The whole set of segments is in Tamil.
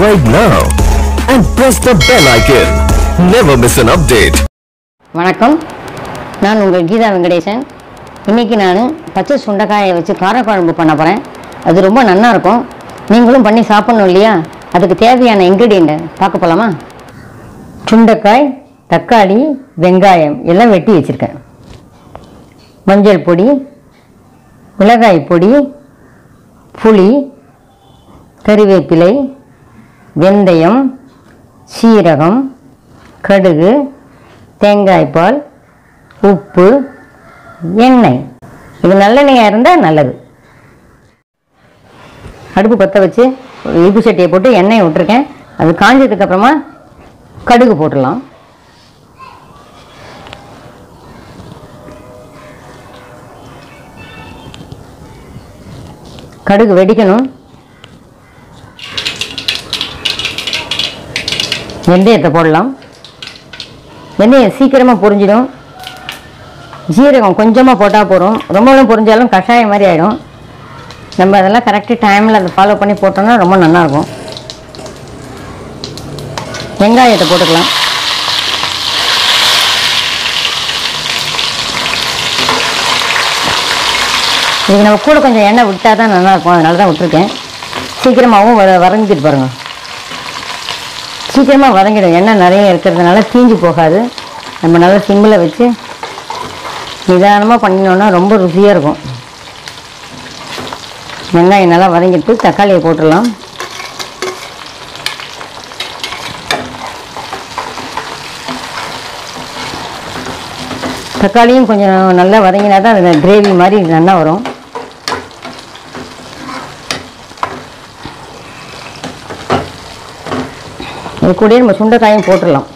subscribe now and press the bell icon. Never miss an update. வணக்கம் நான் உங்கள் கீதா வெங்கடேசன் இன்றைக்கி நான் பச்சை சுண்டைக்காயை வச்சு காரக்குழம்பு பண்ண போகிறேன் அது ரொம்ப நல்லா இருக்கும் நீங்களும் பண்ணி சாப்பிட்ணும் இல்லையா அதுக்கு தேவையான இன்க்ரீடியண்ட்டை பார்க்க போகலாமா சுண்டைக்காய் தக்காளி வெங்காயம் எல்லாம் வெட்டி வச்சுருக்கேன் மஞ்சள் பொடி மிளகாய் பொடி புளி கறிவேப்பிலை வெந்தயம் சீரகம் கடுகு தேங்காய் பால் உப்பு எண்ணெய் இது நல்லெண்ணெயாக இருந்தால் நல்லது அடுப்பு பற்ற வச்சு ஒரு இடுப்பு சட்டியை போட்டு எண்ணெயை விட்டுருக்கேன் அது காஞ்சதுக்கு அப்புறமா கடுகு போட்டுடலாம் கடுகு வெடிக்கணும் வெந்தயத்தை போடலாம் வெந்தயம் சீக்கிரமாக பொரிஞ்சிடும் ஜீரகம் கொஞ்சமாக போட்டால் போதும் ரொம்பவும் பொரிஞ்சாலும் கஷாயம் மாதிரி ஆகிடும் நம்ம அதெல்லாம் கரெக்டு டைமில் அதை ஃபாலோ பண்ணி போட்டோம்னா ரொம்ப நல்லாயிருக்கும் வெங்காயத்தை போட்டுக்கலாம் இதுக்கு நம்ம கூட கொஞ்சம் எண்ணெய் விட்டால் தான் நல்லாயிருக்கும் அதனால தான் விட்டுருக்கேன் சீக்கிரமாகவும் வர வரைஞ்சிட்டு பாருங்கள் சீக்கிரமாக வதங்கிடும் எண்ணெய் நிறைய இருக்கிறதுனால தீஞ்சு போகாது நம்ம நல்லா சிம்மில் வச்சு நிதானமாக பண்ணினோன்னா ரொம்ப ருசியாக இருக்கும் வெங்காயம் நல்லா வதங்கிட்டு தக்காளியை போட்டுடலாம் தக்காளியும் கொஞ்சம் நல்லா வதங்கினா தான் அது கிரேவி மாதிரி நல்லா வரும் இது கூடயே நம்ம சுண்டைக்காயும் போட்டுடலாம்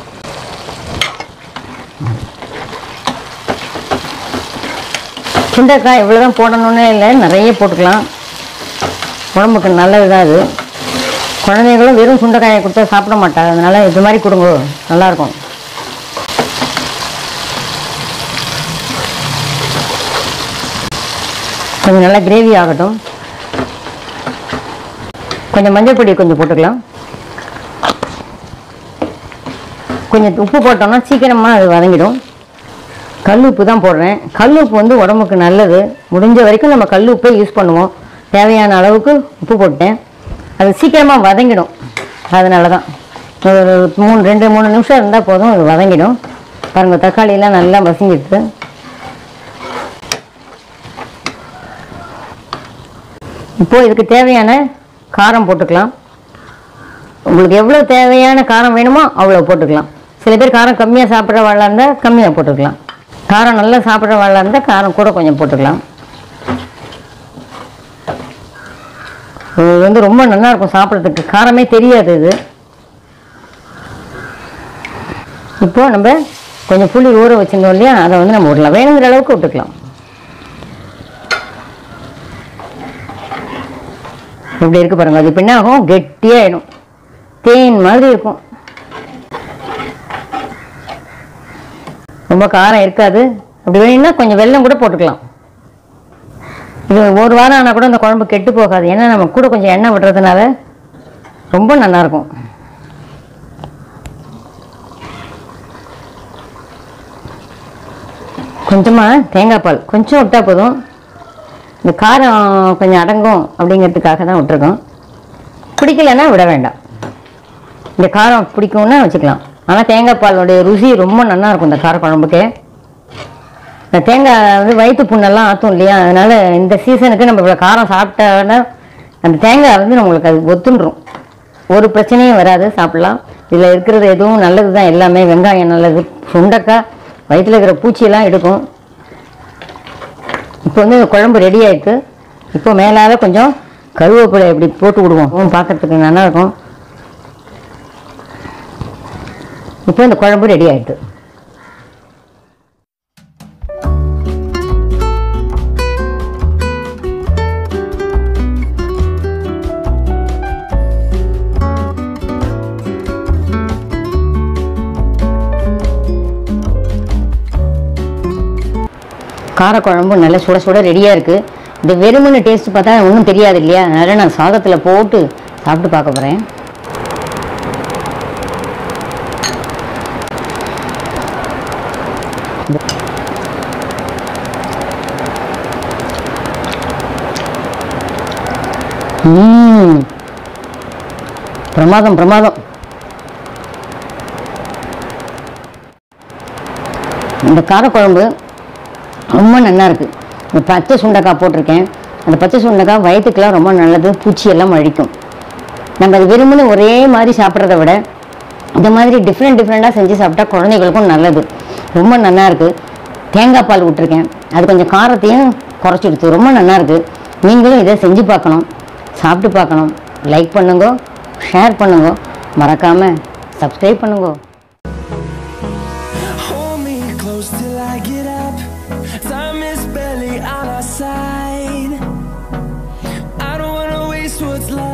சுண்டைக்காய் இவ்வளோ தான் போடணுன்னே இல்லை நிறைய போட்டுக்கலாம் உடம்புக்கு நல்லது தான் அது குழந்தைங்களும் வெறும் சுண்டைக்காயை கொடுத்தா சாப்பிட மாட்டாங்க அதனால இது மாதிரி கொடுங்க நல்லாயிருக்கும் கொஞ்சம் நல்லா கிரேவி ஆகட்டும் கொஞ்சம் மஞ்சள் பொடி கொஞ்சம் போட்டுக்கலாம் கொஞ்சம் உப்பு போட்டோம்னா சீக்கிரமாக அது வதங்கிடும் கல் உப்பு தான் போடுறேன் கல் உப்பு வந்து உடம்புக்கு நல்லது முடிஞ்ச வரைக்கும் நம்ம கல் உப்பை யூஸ் பண்ணுவோம் தேவையான அளவுக்கு உப்பு போட்டேன் அது சீக்கிரமாக வதங்கிடும் அதனால தான் ஒரு மூணு ரெண்டு மூணு நிமிஷம் இருந்தால் போதும் அது வதங்கிடும் பாருங்கள் தக்காளியெல்லாம் நல்லா வசங்கிடுது இப்போது இதுக்கு தேவையான காரம் போட்டுக்கலாம் உங்களுக்கு எவ்வளோ தேவையான காரம் வேணுமோ அவ்வளோ போட்டுக்கலாம் சில பேர் காரம் கம்மியாக சாப்பிட்ற வாழா இருந்தால் கம்மியாக போட்டுக்கலாம் காரம் நல்லா சாப்பிட்ற வாழா இருந்தால் காரம் கூட கொஞ்சம் போட்டுக்கலாம் இது வந்து ரொம்ப நல்லா இருக்கும் சாப்பிட்றதுக்கு காரமே தெரியாது இது இப்போது நம்ம கொஞ்சம் புளி ஊற வச்சிருந்தோம் இல்லையா அதை வந்து நம்ம விடலாம் வேணுங்கிற அளவுக்கு விட்டுக்கலாம் இப்படி இருக்கு பாருங்க அது இப்போ என்ன ஆகும் கெட்டியாயிடும் தேன் மாதிரி இருக்கும் ரொம்ப காரம் இருக்காது அப்படி வேணும்னா கொஞ்சம் வெல்லம் கூட போட்டுக்கலாம் இது ஒரு வாரம் ஆனால் கூட அந்த குழம்பு கெட்டு போகாது ஏன்னா நம்ம கூட கொஞ்சம் எண்ணெய் விடுறதுனால ரொம்ப நல்லாயிருக்கும் கொஞ்சமாக தேங்காய் பால் கொஞ்சம் விட்டால் போதும் இந்த காரம் கொஞ்சம் அடங்கும் அப்படிங்கிறதுக்காக தான் விட்டுருக்கோம் பிடிக்கலைன்னா விட வேண்டாம் இந்த காரம் பிடிக்கும்னா வச்சுக்கலாம் ஆனால் தேங்காய் பாலுடைய ருசி ரொம்ப நல்லா இருக்கும் இந்த கார குழம்புக்கு இந்த தேங்காய் வந்து வயிற்று புண்ணெல்லாம் ஆற்றும் இல்லையா அதனால் இந்த சீசனுக்கு நம்ம இவ்வளோ காரம் சாப்பிட்டோன்னா அந்த தேங்காய் வந்து நம்மளுக்கு அது ஒத்துண்டுரும் ஒரு பிரச்சனையும் வராது சாப்பிட்லாம் இதில் இருக்கிறது எதுவும் நல்லது தான் எல்லாமே வெங்காயம் நல்லது சுண்டக்காய் வயிற்றில் இருக்கிற பூச்சியெல்லாம் எடுக்கும் இப்போ வந்து குழம்பு ரெடி ஆயிட்டு இப்போ மேலால் கொஞ்சம் கருவேப்பிலை இப்படி போட்டு விடுவோம் பார்க்கறதுக்கு நல்லா இருக்கும் இப்போ இந்த குழம்பு ரெடி ஆயிட்டு காரக்குழம்பு நல்லா சுட சுட ரெடியாக இருக்குது இந்த வெறுமனு டேஸ்ட் பார்த்தா ஒன்றும் தெரியாது இல்லையா அதனால் நான் சாதத்தில் போட்டு சாப்பிட்டு பார்க்க போகிறேன் ம். பிரமாதம் பிரமாதம் இந்த காரக்குழம்பு ரொம்ப நல்லா இருக்கு இந்த பச்சை சுண்டைக்காய் போட்டிருக்கேன் அந்த பச்சை சுண்டைக்காய் வயிற்றுக்கெல்லாம் ரொம்ப நல்லது பூச்சியெல்லாம் அழிக்கும் நம்ம அது விரும்பின ஒரே மாதிரி சாப்பிட்றத விட இந்த மாதிரி டிஃப்ரெண்ட் டிஃப்ரெண்ட்டாக செஞ்சு சாப்பிட்டா குழந்தைகளுக்கும் நல்லது ரொம்ப நல்லா இருக்கு தேங்காய் பால் விட்டுருக்கேன் அது கொஞ்சம் காரத்தையும் குறைச்சிடுச்சு ரொம்ப நல்லா இருக்கு நீங்களும் இதை செஞ்சு பார்க்கணும் சாப்பிட்டு பார்க்கணும் லைக் பண்ணுங்க ஷேர் பண்ணுங்க மறக்காம சப்ஸ்கிரைப் பண்ணுங்க Hold me close till I get up. Time is barely on our side. I don't wanna waste what's left.